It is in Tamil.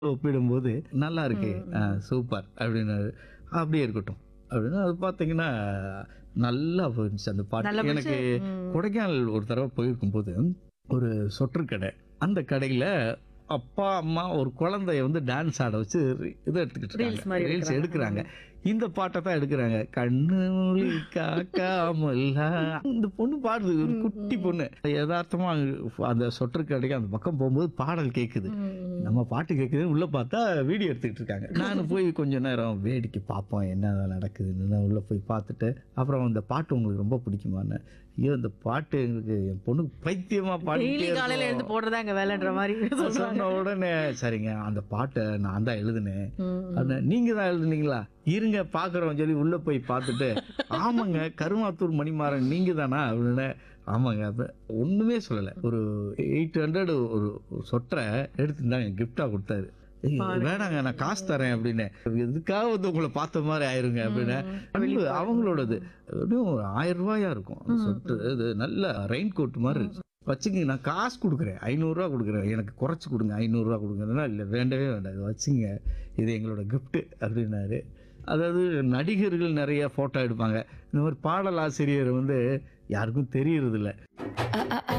ஒப்பிடும்போது நல்லா இருக்கு சூப்பர் அப்படின்னாரு அப்படியே இருக்கட்டும் அப்படின்னு அது பார்த்தீங்கன்னா நல்லா போயிருந்துச்சு அந்த நல்லா பாட்டு போச்சு. எனக்கு ம். கொடைக்கானல் ஒரு தடவை போயிருக்கும்போது ஒரு சொட்டர் கடை அந்த கடையில் அப்பா அம்மா ஒரு குழந்தைய வந்து டான்ஸ் ஆட வச்சு இதை எடுத்துக்கிட்டு Reels இருக்காங்க மாதிரி ரீல்ஸ் எடுக்கறாங்க. எடுக்கிறாங்க இந்த பாட்டை தான் எடுக்கிறாங்க கண்ணு மொழி காக்காமல்லா இந்த பொண்ணு பாடுது ஒரு குட்டி பொண்ணு யதார்த்தமா அந்த சொட்டர் கடைக்கு அந்த பக்கம் போகும்போது பாடல் கேட்குது நம்ம பாட்டு கேட்குதுன்னு உள்ள பார்த்தா வீடியோ எடுத்துக்கிட்டு இருக்காங்க நான் போய் கொஞ்ச நேரம் வேடிக்கை பார்ப்போம் என்ன நடக்குதுன்னு நான் உள்ள போய் பார்த்துட்டு அப்புறம் அந்த பாட்டு உங்களுக்கு ரொம்ப பிடிக்குமான்னு ஐயோ இந்த பாட்டு எங்களுக்கு என் பொண்ணு பைத்தியமா டெய்லி காலையில எழுந்து பாட்டு போடுறதா அங்க வேலைன்ற மாதிரி சொல்றாங்க சொன்ன உடனே சரிங்க அந்த பாட்டை நான் தான் எழுதுனேன் ம். அண்ணா, நீங்க தான் எழுதுனீங்களா இருங்க பாக்குறோம் சொல்லி உள்ள போய் பார்த்துட்டு ஆமாங்க கருமாத்தூர் மணிமாறன் நீங்க தானா அப்படின்னு ஆமாங்க அப்ப ஒண்ணுமே சொல்லல ஒரு எயிட் ஹண்ட்ரட் ஒரு ஒரு சொட்டரை எடுத்துருந்தாங்க கிஃப்டா கொடுத்தாரு ஏய், வேணாங்க நான் காசு தரேன் அப்படின்னு எதுக்காக வந்து உங்களை பார்த்த மாதிரி ஆயிருங்க அப்படின்னு அன்பு அவங்களோடது எப்படியும் ஒரு ஆயிரம் ரூபாயா இருக்கும் அந்த சொட்டு இது நல்ல ரெயின் கோட் மாதிரி இருக்கு. வச்சுங்க நான் காசு கொடுக்குறேன் ஐநூறுரூவா கொடுக்குறேன் எனக்கு குறைச்சி கொடுங்க ஐநூறுரூவா கொடுங்கன்னா இல்லை வேண்டவே வேண்டாம் இது வச்சுங்க இது எங்களோட gift அப்படின்னாரு அதாவது நடிகர்கள் நிறைய ஃபோட்டோ எடுப்பாங்க இந்த மாதிரி பாடல் ஆசிரியர் வந்து யாருக்கும் தெரியறதில்ல